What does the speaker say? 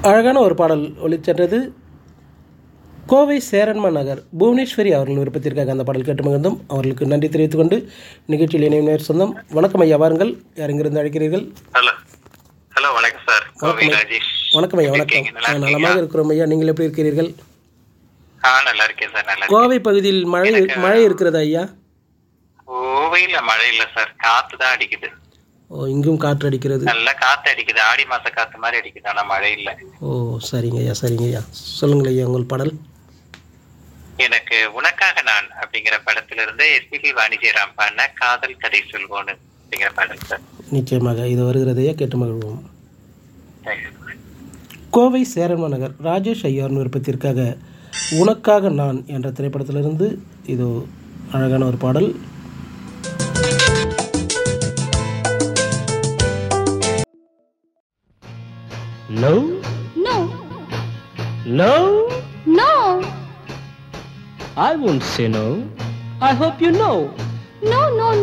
அழகான ஒரு பாடல் ஒளிச்சென்றது கோவை சேரன்மா நகர் புவனேஸ்வரி அவர்கள் விருப்பத்திற்காக அந்த பாடல் கேட்டு மகிழ்ந்தோம் அவர்களுக்கு நன்றி தெரிவித்துக் கொண்டு நிகழ்ச்சியில் இணையும் நேர் சொந்தம் வணக்கம் ஐயா வாருங்கள் யார் இங்கிருந்து அழைக்கிறீர்கள் ஹலோ ஹலோ வணக்கம் சார் கோவை வணக்கம். ராஜேஷ் வணக்கம் ஐயா எப்படி வணக்கம் இருக்கீங்க? நல்லா ஆ, இருக்கீங்களா? நலமாக இருக்கிறோம் ஐயா நீங்கள் எப்படி இருக்கிறீர்கள் ஆ நல்லா இருக்கேன் சார் நல்லா இருக்கேன் கோவை பகுதியில் மழை எனக்கு- மழை இருக்கிறதா ஐயா கோவையில மழை இல்ல சார் காத்து தான் அடிக்குது ஓ இங்கும் காற்று அடிக்கிறது நல்லா காத்து அடிக்குது ஆடி மாச காத்து மாதிரி அடிக்குது ஆனா மழை இல்ல ஓ சரிங்க ஐயா சரிங்க ஐயா சொல்லுங்கள் ஐயா உங்கள் பாடல் எனக்கு உனக்காக நான் அப்படிங்கிற படத்துல இருந்து எஸ்பிபி வாணிஜெயராம் பாடின காதல் கதை சொல்வோன்னு அப்படிங்கிற படம் சார் நிச்சயமாக இது வருகிறது ஐயா கேட்டு மகிழ்வோம் கோவை சேரன்மா நகர் ராஜேஷ் ஐயார் விருப்பத்திற்காக உனக்காக நான் என்ற திரைப்படத்திலிருந்து இது அழகான ஒரு பாடல் No, No, no, no, I won't say no. I hope you know. no, no,